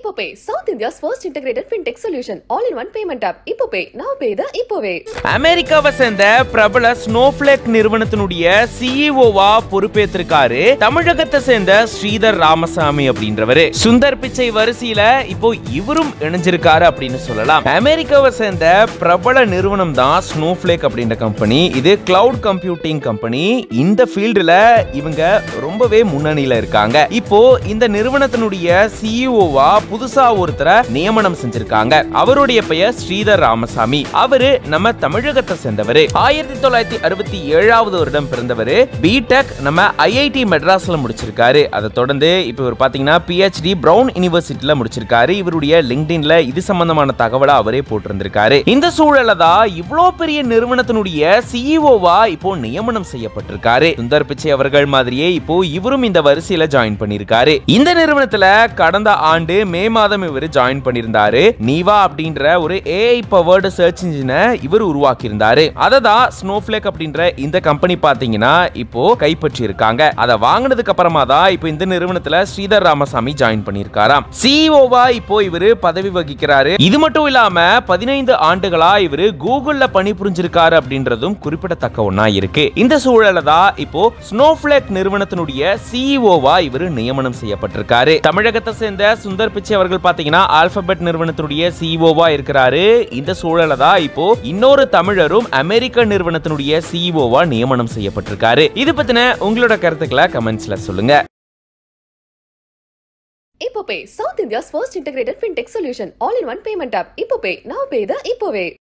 இப்போ pay south India's first integrated fintech solution all in one payment app Ippo pay நான் பே த இப்போவே அமெரிக்காவை சேர்ந்த பிரபல ஸ்னோஃபிளேக் நிறுவனத்தினுடைய சிஇஓவா பொறுப்பேற்றிருக்காரு தமிழகத்தை சேர்ந்த ஸ்ரீதர் ராமசாமி அப்படின்றவரு சுந்தர் பிச்சை வரிசையில இப்போ இவரும் இணைஞ்சிருக்காரு அப்படின்னு சொல்லலாம் அமெரிக்காவை சேர்ந்த பிரபல நிறுவனம் தான் ஸ்னோஃபிளேக் அப்படின்ற கம்பெனி இது கிளவுட் கம்ப்யூட்டிங் கம்பெனி இந்த ஃபீல்டுல இவங்க ரொம்பவே முன்னணியில இருக்காங்க இப்போ இந்த நிறுவனத்தினுடைய சிஇஓவா புதுசா ஒருத்தரை நியமனம் செஞ்சிருக்காங்க அவருடைய பெயர் ஸ்ரீதர் ராமசாமி அவரு நம்ம தமிழகத்தை சேர்ந்தவர் ஆயிரத்தி தொள்ளாயிரத்தி அறுபத்தி ஏழாவது வருடம் பிறந்தவர் பிடெக் நம்ம ஐஐடி மெட்ராஸ்ல முடிச்சிருக்காரு அதை தொடர்ந்து இப்போ இவர் பாத்தீங்கன்னா பிஹெச்டி பிரவுன் யூனிவர்சிட்டியில முடிச்சிருக்காரு இவருடைய லிங்க்டின்ல இது சம்பந்தமான தகவலை அவரே போட்டிருந்திருக்காரு இந்த சூழல்ல தான் இவ்வளோ பெரிய நிறுவனத்தினுடைய சிஇஓவா இப்போ நியமனம் செய்யப்பட்டிருக்காரு சுந்தர் பிச்சை அவர்கள் மாதிரியே இப்போ இவரும் இந்த வரிசையில ஜாயின் பண்ணிருக்காரு இந்த நிறுவனத்துல கடந்த ஆண்டு மே மாதம் இவர் ஜாயின் பண்ணியிருந்தாரு நீவா அப்படின்ற ஒரு ஏஐ பவர்டு சர்ச் இன்ஜினை இவர் உருவாக்கி இருந்தாரு அதை தான் ஸ்னோஃபிளேக் அப்படின்ற இந்த கம்பெனி பாத்தீங்கன்னா இப்போ கைப்பற்றி இருக்காங்க அதை வாங்கினதுக்கு அப்புறமா தான் இப்போ இந்த நிறுவனத்துல ஸ்ரீதர் ராமசாமி ஜாயின் பண்ணியிருக்காராம் சிஇஓவா இப்போ இவரு பதவி வகிக்கிறாரு இது மட்டும் இல்லாம பதினைந்து ஆண்டுகளா இவரு கூகுள்ல பணிபுரிஞ்சிருக்காரு அப்படின்றதும் குறிப்பிடத்தக்க ஒண்ணா இருக்கு இந்த சூழல தான் இப்போ ஸ்னோஃபிளேக் நிறுவனத்தினுடைய சிஇஓவா இவரு நியமனம் செய்யப்பட்டிருக்காரு தமிழகத்தை சேர்ந்த சுந்தர் பிச்சை அவர்கள் பாத்தீங்கன்னா ஆல்பபெட் நிறுவனத்தினுடைய சிஇஓவா இருக்கிறாரு இந்த சூழல தான் இப்போ இன்னொரு தமிழரும் அமெரிக்க நிறுவனத்தினுடைய சிஇஓவா நியமனம் செய்யப்பட்டிருக்காரு இது பத்தின உங்களோட கருத்துக்களை கமெண்ட்ஸ்ல சொல்லுங்க Ippo pay south India's first integrated fintech solution all in one payment app Ippo pay நான் பே த இப்போவே